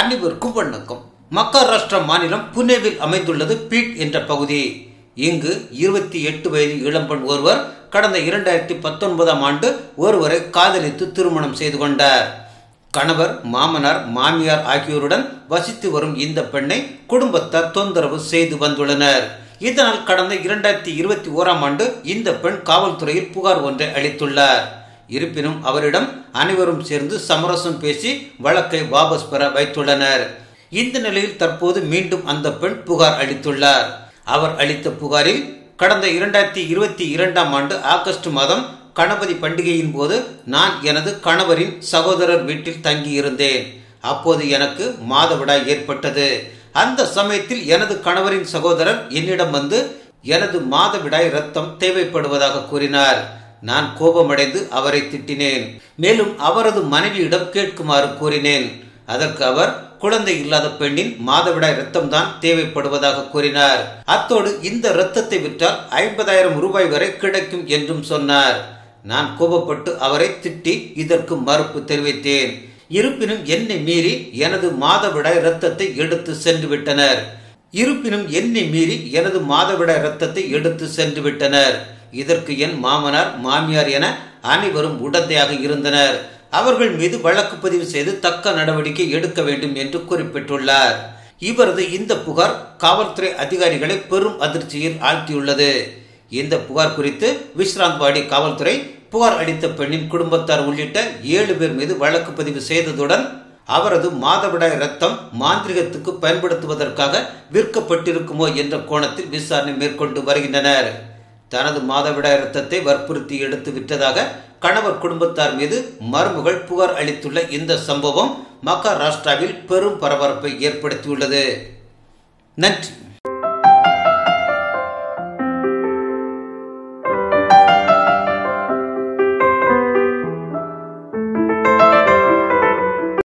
அனைவருக்கும் வணக்கம் மகாராஷ்டிரா மாநிலம் புனேவில் அமைந்துள்ளது பீட் என்ற பகுதி இங்கு இருபத்தி எட்டு வயது இளம்பெண் ஒருவர் கடந்த இரண்டாயிரத்தி பத்தொன்பதாம் ஆண்டு ஒருவரை காதலித்து திருமணம் செய்து கொண்டார் கணவர் மாமனார் மாமியார் ஆகியோருடன் வசித்து வரும் இந்த பெண்ணை குடும்பத்தார் தொந்தரவு செய்து வந்துள்ளனர் இதனால் கடந்த இரண்டாயிரத்தி இருபத்தி ஓராம் ஆண்டு இந்த பெண் காவல்துறையில் புகார் ஒன்றை அளித்துள்ளார் இருப்பினும் அவரிடம் அனைவரும் சேர்ந்து சமரசம் பேசி வழக்கை வாபஸ் பெற வைத்துள்ளனர் இந்த நிலையில் தற்போது மீண்டும் அந்த பெண் புகார் அளித்துள்ளார் அவர் அளித்த புகாரில் கடந்த இரண்டாயிரத்தி இருபத்தி இரண்டாம் ஆண்டு ஆகஸ்ட் மாதம் கணபதி பண்டிகையின் போது நான் எனது கணவரின் சகோதரர் வீட்டில் தங்கியிருந்தேன் அப்போது எனக்கு மாதவிடாய் ஏற்பட்டது அந்த சமயத்தில் எனது கணவரின் சகோதரர் என்னிடம் வந்து எனது மாதவிடாய் ரத்தம் தேவைப்படுவதாக கூறினார் நான் கோபமடைந்து அவரை திட்டினேன் மேலும் அவரது மனைவியிடம் கேட்குமாறு கூறினேன் அதற்கு அவர் குழந்தை இல்லாத பெண்ணின் மாதவிடாய் ரத்தம் தான் தேவைப்படுவதாக கூறினார் அத்தோடு இந்த இரத்தத்தை விற்றால் ஐம்பதாயிரம் ரூபாய் வரை கிடைக்கும் என்றும் சொன்னார் நான் கோபப்பட்டு அவரை திட்டி இதற்கு மறுப்பு தெரிவித்தேன் இருப்பினும் என்னை மீறி எனது மாதவிடாய் இரத்தத்தை எடுத்து சென்று விட்டனர் இருப்பினும் என்னை மீறி எனது மாதவிடாய் இரத்தத்தை எடுத்து சென்று விட்டனர் இதற்கு என் மாமனார் மாமியார் என அனைவரும் உடந்தையாக இருந்தனர் அவர்கள் மீது வழக்கு பதிவு செய்து தக்க நடவடிக்கை எடுக்க வேண்டும் என்று குறிப்பிட்டுள்ளார் இவரது இந்த புகார் காவல்துறை அதிகாரிகளை பெரும் அதிர்ச்சியில் ஆழ்த்தியுள்ளது இந்த புகார் குறித்து விஸ்ராந்த்வாடி காவல்துறை புகார் அளித்த பெண்ணின் குடும்பத்தார் உள்ளிட்ட ஏழு பேர் மீது வழக்கு பதிவு செய்ததுடன் அவரது மாதவிடாய் ரத்தம் மாந்திரிகத்துக்கு பயன்படுத்துவதற்காக விற்கப்பட்டிருக்குமோ என்ற கோணத்தில் விசாரணை மேற்கொண்டு வருகின்றனர் தனது மாதவிடாய் ரத்தத்தை வற்புறுத்தி எடுத்து விற்றதாக கணவர் குடும்பத்தார் மீது மருமகள் புகார் அளித்துள்ள இந்த சம்பவம் மகாராஷ்டிராவில் பெரும் பரபரப்பை ஏற்படுத்தியுள்ளது நன்றி